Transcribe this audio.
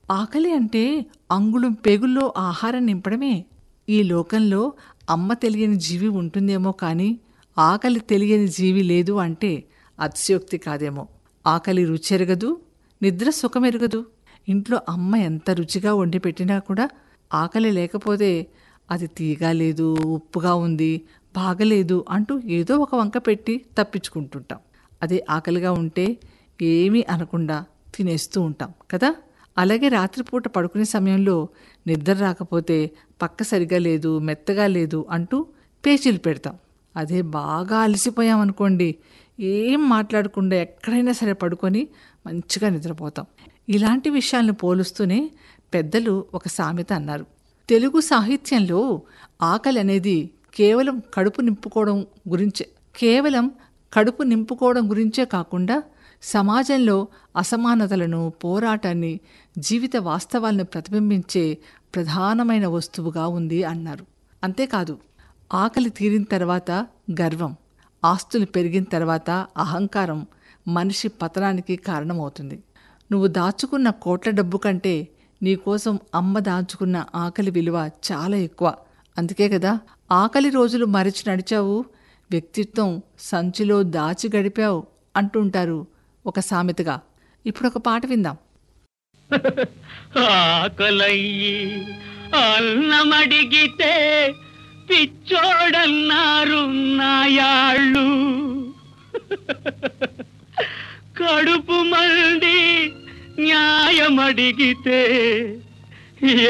ఆకలి అంటే అంగుళం పేగుల్లో ఆహారం నింపడమే ఈ లోకంలో అమ్మ తెలియని జీవి ఉంటుందేమో కానీ ఆకలి తెలియని జీవి లేదు అంటే అతిశయోక్తి కాదేమో ఆకలి రుచెరగదు నిద్ర సుఖమెరగదు ఇంట్లో అమ్మ ఎంత రుచిగా వండి పెట్టినా కూడా ఆకలి లేకపోతే అది తీగా లేదు ఉప్పుగా ఉంది బాగలేదు అంటూ ఏదో ఒక వంక పెట్టి తప్పించుకుంటుంటాం అదే ఆకలిగా ఉంటే ఏమీ అనకుండా తినేస్తూ ఉంటాం కదా అలాగే రాత్రిపూట పడుకునే సమయంలో నిద్ర రాకపోతే పక్క సరిగా లేదు మెత్తగా లేదు అంటూ పేచీలు పెడతాం అదే బాగా అలసిపోయామనుకోండి ఏం మాట్లాడకుండా ఎక్కడైనా సరే పడుకొని మంచిగా నిద్రపోతాం ఇలాంటి విషయాలను పోలుస్తూనే పెద్దలు ఒక సామెత అన్నారు తెలుగు సాహిత్యంలో ఆకలి అనేది కేవలం కడుపు నింపుకోవడం గురించే కేవలం కడుపు నింపుకోవడం గురించే కాకుండా సమాజంలో అసమానతలను పోరాటాన్ని జీవిత వాస్తవాలను ప్రతిబింబించే ప్రధానమైన వస్తువుగా ఉంది అన్నారు అంతేకాదు ఆకలి తీరిన తర్వాత గర్వం ఆస్తులు పెరిగిన తర్వాత అహంకారం మనిషి పతనానికి కారణమవుతుంది నువ్వు దాచుకున్న కోట్ల డబ్బు కంటే నీకోసం అమ్మ దాచుకున్న ఆకలి విలువ చాలా ఎక్కువ అందుకే కదా ఆకలి రోజులు మరిచి నడిచావు వ్యక్తిత్వం సంచిలో దాచి గడిపావు అంటుంటారు ఒక సామెతగా ఇప్పుడు ఒక పాట విందాం ఆకలయ్యి అన్నమడిగితే పిచ్చోడన్నారు నాయాళ్ళు కడుపు మండి న్యాయమడిగితే